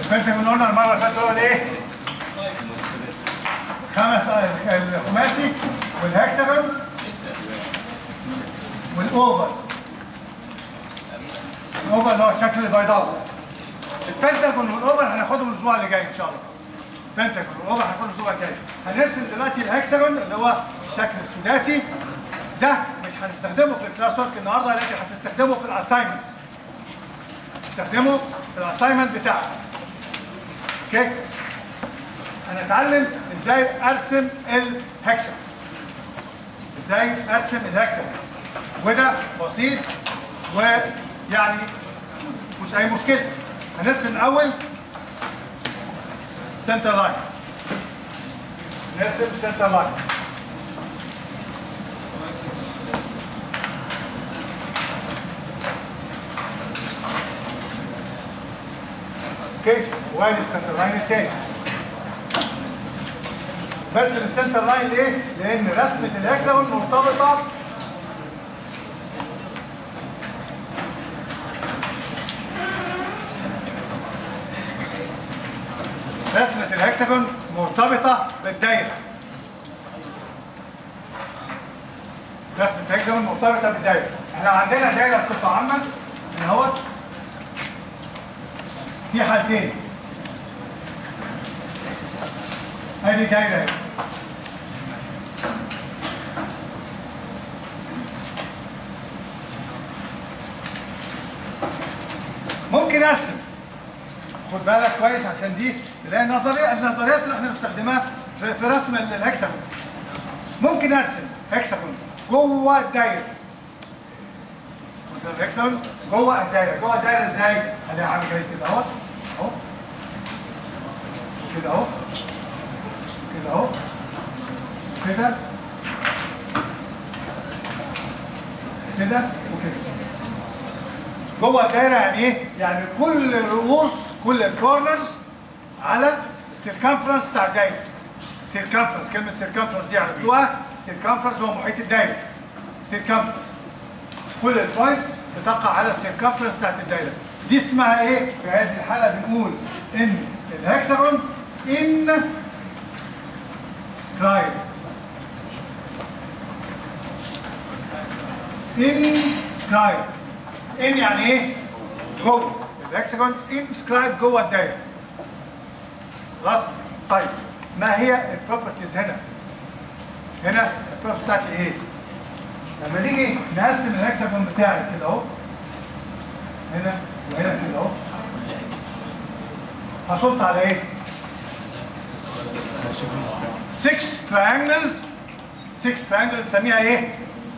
البنتاجون قلنا المره اللي فاتت هو الايه؟ خمس الخماسي والهكسجون والاوفر الاوفر اللي هو الشكل البيضاوي البنتاجون والاوفر هناخدهم الاسبوع اللي جاي ان شاء الله البنتاجون والاوفر هناخدهم الاسبوع الجاي هنرسم دلوقتي الهكسجون اللي هو الشكل السداسي ده مش هنستخدمه في الكلاس ورك النهارده لكن هتستخدمه في الاساينمنت هتستخدمه في الاساينمنت بتاعك اوكي هنتعلم ازاي ارسم الهكسجون ازاي ارسم الهكسجون وده بسيط ويعني مش اي مشكله هنرسم الاول سنتر لاين نرسم سنتر لاين اوكي وادي السنتر لاين التاني برسم السنتر لاين ليه؟ لان رسمه الهكسجون مرتبطه رسمة الهكسجون مرتبطة بالدايرة. رسمة الهكسجون مرتبطة بالدايرة. احنا عندنا دايرة بصفة عامة هنا اهوت في حالتين. ادي دايرة اهي. ممكن ارسم خد بالك كويس عشان دي اللي هي النظريه النظريات اللي احنا بنستخدمها في, في رسم ال- الهكسجون ممكن ارسم هكسجون جوه الدايره مثلا الهكسجون جوه الدايره جوه الدايره ازاي؟ انا عامل كده كده اهو اهو كده اهو كده اهو كده كده وكده جوه الدايره يعني ايه؟ يعني كل الرؤوس كل الكورنرز على السيركمفرنس بتاع الدايره. سيركمفرنس كلمه سيركمفرنس دي عرفتوها؟ سيركمفرنس هو محيط الدايره. سيركمفرنس كل البوينتس بتقع على السيركمفرنس بتاعت الدايره. دي اسمها ايه؟ في هذه الحاله بنقول ان الهكسجون ان سكرايب ان سكرايب ان يعني ايه؟ جوه الهكسجون انسكرايب جوه الدايره خلاص؟ طيب ما هي البروبرتيز هنا؟ هنا البروبرتيز بتاعتي ايه؟ لما نيجي نقسم الهكسجون بتاعي كده اهو هنا وهنا كده اهو هحط على ايه؟ 6 triangles 6 triangles نسميها ايه؟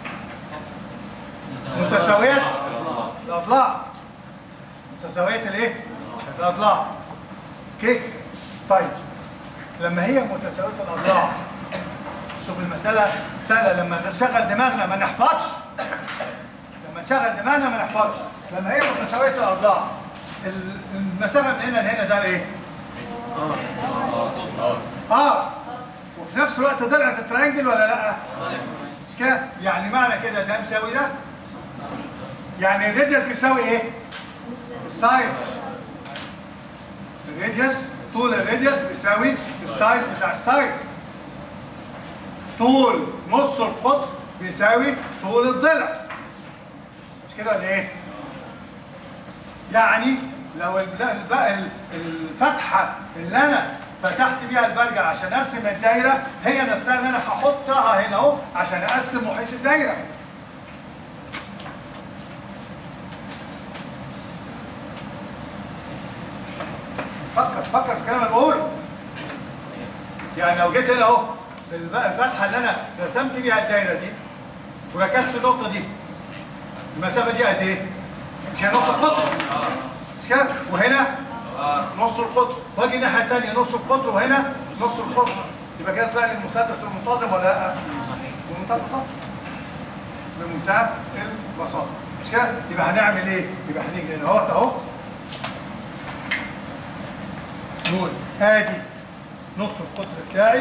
متساويات الاضلاع متساوية الايه؟ الاضلاع اوكي طيب لما هي متساوية الاضلاع شوف المسألة سهلة لما نشغل دماغنا ما نحفظش لما نشغل دماغنا ما نحفظش لما هي متساوية الاضلاع ال- المسافة من هنا لهنا ده ايه؟ اه وفي نفس الوقت طلعت الترينجل ولا لا؟ مش كده؟ يعني معنى كده ده مساوي ده يعني الراديوس بيساوي ايه؟ السايز الراديوس طول الراديوس بيساوي السايز بتاع السايد طول نص القطر بيساوي طول الضلع مش كده ولا ايه؟ يعني لو الب- الب- الفتحه اللي انا فتحت بيها البرجع عشان ارسم الدايره هي نفسها اللي انا هحطها هنا اهو عشان اقسم محيط الدايره فكر فكر في الكلام اللي بقوله يعني لو جيت هنا اهو الب- الفتحه اللي انا رسمت بيها الدايره دي وركزت النقطه دي المسافه دي قد ايه؟ مش هي نص القطر مش كده؟ وهنا نص القطر واجي الناحيه الثانيه نص القطر وهنا نص القطر يبقى كده طلع لي المسدس المنتظم ولا لا؟ بمنتهى البساطه بمنتهى البساطه مش كده؟ يبقى هنعمل ايه؟ يبقى هنيجي هنا اهوت اهو نقول ادي نص القطر بتاعي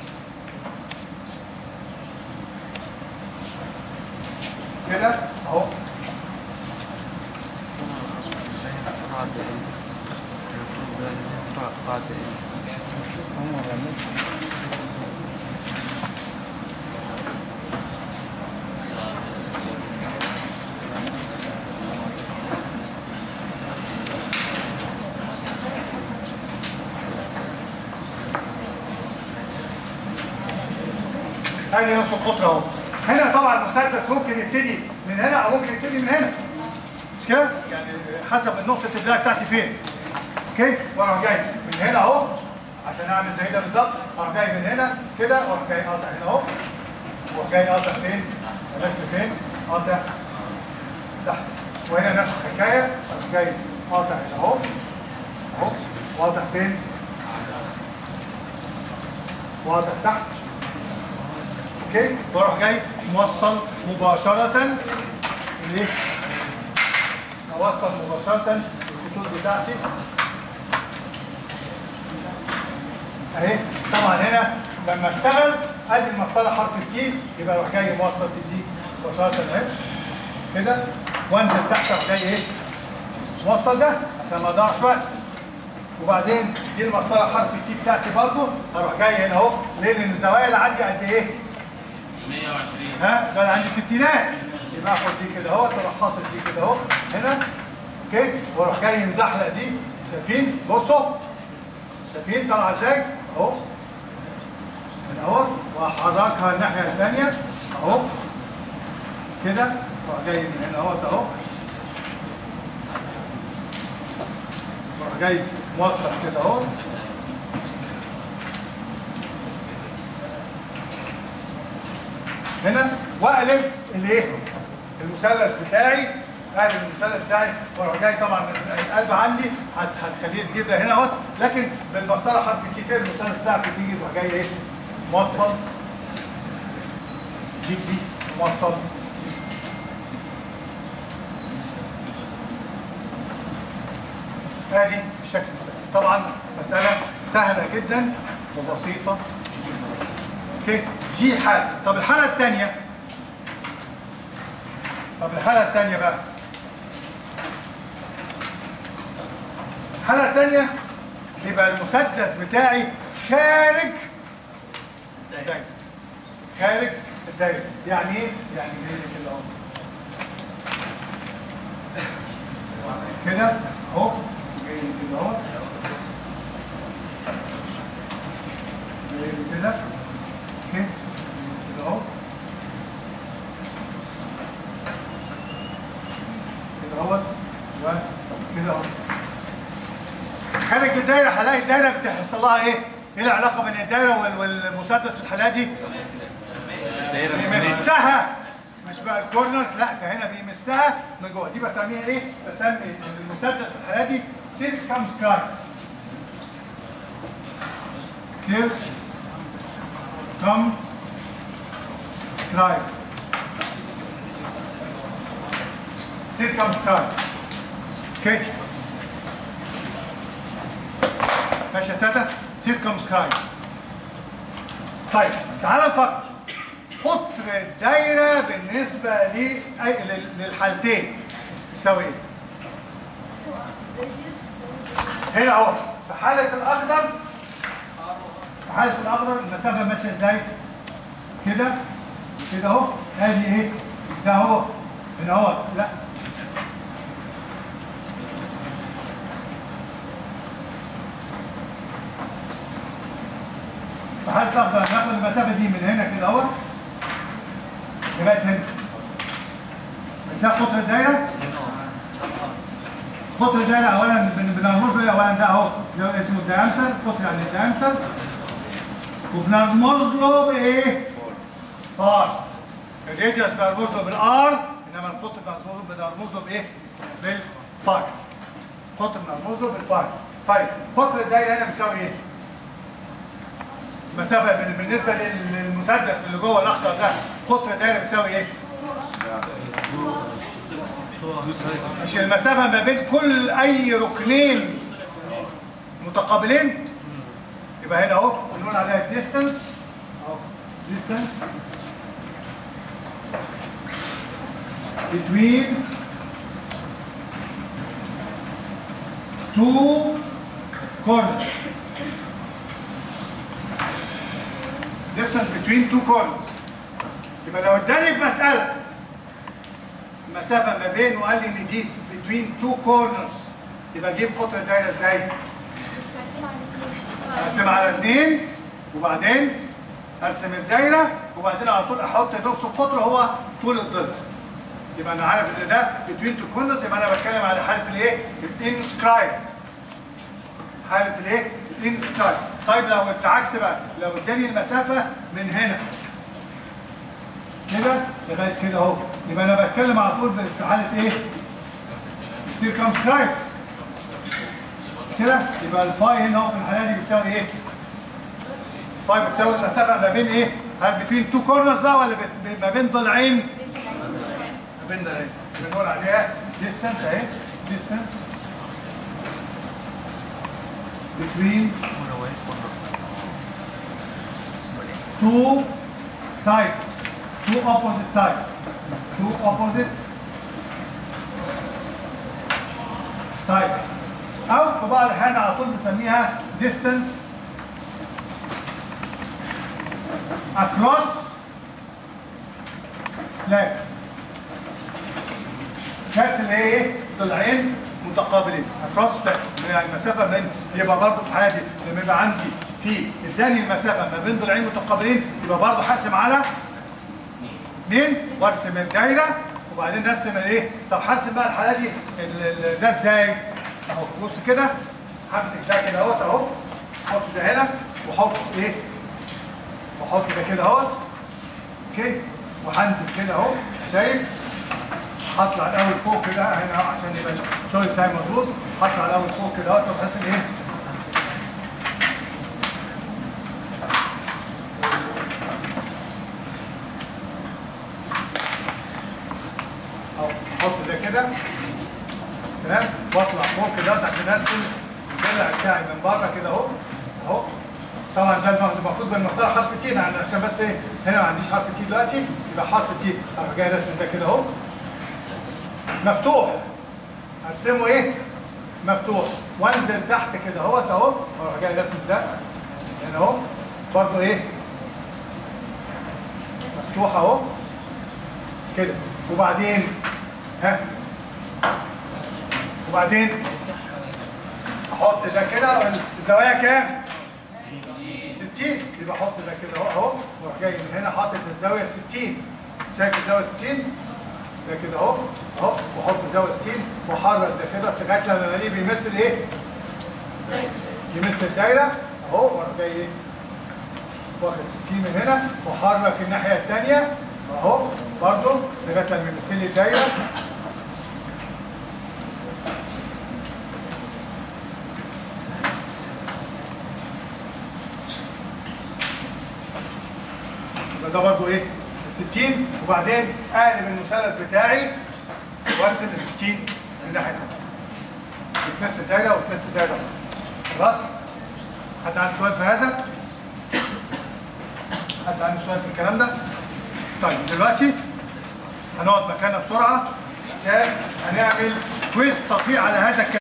كده اهو ازاي هنعدي ادي نص القطر اهو هنا طبعا المسدس ممكن يبتدي من هنا او ممكن يبتدي من هنا مش كده؟ يعني حسب نقطة البداية بتاعتي فين اوكي واروح جاي من هنا اهو عشان اعمل زي ده بالظبط اروح جاي من هنا كده واروح جاي قاطع هنا اهو واروح جاي قاطع فين؟ الف فين؟ قاطع تحت وهنا نفس الحكاية اروح جاي قاطع هنا اهو اهو واقطع فين؟ واقطع تحت اوكي واروح جاي موصل مباشرة ليه؟ اوصل مباشرة الخطوط بتاعتي اهي طبعا هنا لما اشتغل ادي المسطره حرف التي يبقى اروح جاي موصل الدي مباشره اهي كده وانزل تحت اروح جاي ايه موصل ده عشان ما اضيعش وقت وبعدين دي المسطره حرف التي بتاعتي برضو اروح جاي هنا اهو ليه؟ لان الزوايا اللي عندي قد ايه؟ 120 ها زوايا عندي ستينات يبقى اخد دي كده اهو اروح حاطط دي كده اهو هنا اوكي واروح جاي مزحلق دي شايفين؟ بصوا شايفين طالعه ازاي؟ اهو من اهو واحركها الناحيه الثانيه اهو كده واروح جاي من هنا اهوت اهو واروح جاي موصل كده اهو هنا واقلب الايه؟ المثلث بتاعي اقلب المثلث بتاعي واروح جاي طبعا القلب عندي هت- هتخليه تجيب هنا اهوت لكن بالمسطره حرف الكتير المثلث بتاعك تيجي تروح جاي ايه؟ موصل دي دي موصل دي. ادي شكل المثلث طبعا مساله سهله جدا وبسيطه جدا اوكي دي حاله طب الحاله الثانيه طب الحاله الثانيه بقى الحاله الثانيه يبقى المسدس بتاعي خارج الدايره خارج الدايره يعني ايه يعني زي كده اهو كده اهو جاي كده اهو جاي كده اوكي كده اهو كده اهوت وكده اهو خارج الدايره هلاقي الدايره بتحصل لها ايه؟ ايه العلاقه بين الدايره وال- والمسدس في الحاله دي؟ بيمسها مش بقى الكورنرز لا ده هنا بيمسها من جوه دي بسميها ايه؟ بسمي المسدس في الحاله دي سيركم سكاي سير كم سكاي سيركم سكاي اوكي ماشي يا ساده سيركم سكاي طيب تعال نفكر قطر الدايره بالنسبه لي أي- لل- للحالتين يساوي ايه؟ هنا اهو في حاله الاخضر في حاله الاخضر المسافه ماشيه ازاي؟ كده كده اهو ادي ايه؟ ده اهو هنا اهو لا في حاله الاخضر هناخد المسافه دي من هنا كده اهوت لغايه هنا ازاي قطر الدايره؟ قطر الدايره اولا بن- بنرمز له اولا ده اهو ده اسمه الديامتر قطر يعني الديامتر وبنرمز له بايه؟ ار الراديوس بنرمز له بالار انما القطر بنرمز- بنرمز له بايه؟ بالفاي قطر بنرمز له بالفاي طيب قطر الدايره هنا بيساوي ايه؟ المسافه بال- بالنسبه لل- للمسدس اللي جوه الاخضر ده قطر الدايره بيساوي ايه؟ مش المسافة ما بين كل أي ركنين متقابلين يبقى هنا أهو بنقول عليها distance أهو distance between two corners distance between two corners يبقى لو اداني في مسألة المسافة ما بين وقال لي ان دي between two corners يبقى اجيب قطر الدايرة ازاي؟ بس هقسمها على اتنين اقسم على اثنين وبعدين ارسم الدايرة وبعدين على طول احط نص القطر هو طول الضلع يبقى انا عارف ان ده between two corners يبقى انا بتكلم على حالة الايه؟ الانسكرايب حالة الايه؟ الانسكرايب طيب لو العكس بقى لو اداني المسافة من هنا كده لغاية كده اهو يبقى انا بتكلم على طول في حالة ايه؟ السيركمسكرايب كده يبقى الفاي هنا اهو في الحالة دي بتساوي ايه؟ الفاي بتساوي المسافة ما بين ايه؟ هل بين تو كورنرز بقى ولا بت- ما بين ضلعين؟ ما بين ضلعين بنقول عليها distance اهي distance between two sides two opposite sides two opposite sides او في بعض الاحيان على طول بنسميها distance across flags فلاكس اللي هي ايه؟ ضلعين متقابلين across flags يعني المسافه بين يبقى برضه في حياتي لما يبقى عندي في اداني المسافه ما بين ضلعين متقابلين يبقى برضه هقسم على اثنين وارسم الدايره وبعدين نرسم الايه؟ طب هرسم بقى الحاله دي ال- ال- ده ازاي؟ اهو بص كده همسك ده كده اهوت اهو احط ده هنا واحط ايه؟ واحط ده كده اهوت اوكي وهنزل كده اهو شايف؟ هطلع الاول فوق كده هنا اهو عشان يبقى الشغل بتاعي مظبوط هطلع الاول فوق كده اهوت بحيث ان ايه؟ اهو احط ده كده تمام واطلع فوق كده عشان ارسم الضلع بتاعي من بره كده اهو اهو طبعا ده المفروض بالمسطره حرف تي يعني عشان بس ايه هنا ما عنديش حرف تي دلوقتي يبقى حرف تي اروح جاي راسم ده كده اهو مفتوح ارسمه ايه مفتوح وانزل تحت كده اهوت اهو واروح جاي راسم ده هنا اهو برضه ايه مفتوح اهو كده وبعدين ها وبعدين احط ده كده الزوايا كام 60 يبقى احط ده كده اهو اهو واروح جاي من هنا حاطط الزاويه 60 شايف الزاويه 60 ده كده اهو اهو واحط زاويه 60 واحرك ده كده لغايه لما الاقيه بيمثل ايه؟ يمثل الدايره اهو واروح جاي ايه؟ واخد 60 من هنا واحرك الناحيه الثانيه اهو برضو لغايه لما يمثل لي الدايره يبقى ده برضو ايه؟ ال 60 وبعدين اقلب المثلث بتاعي وارسم ال 60 من الناحيه الثانيه. بتمثل دايره وتمثل دايره خلاص؟ حد عنده سؤال في هذا؟ حد عنده سؤال في الكلام ده؟ طيب دلوقتي هنقعد مكاننا بسرعه عشان هنعمل كويز تطبيق على هذا الكلام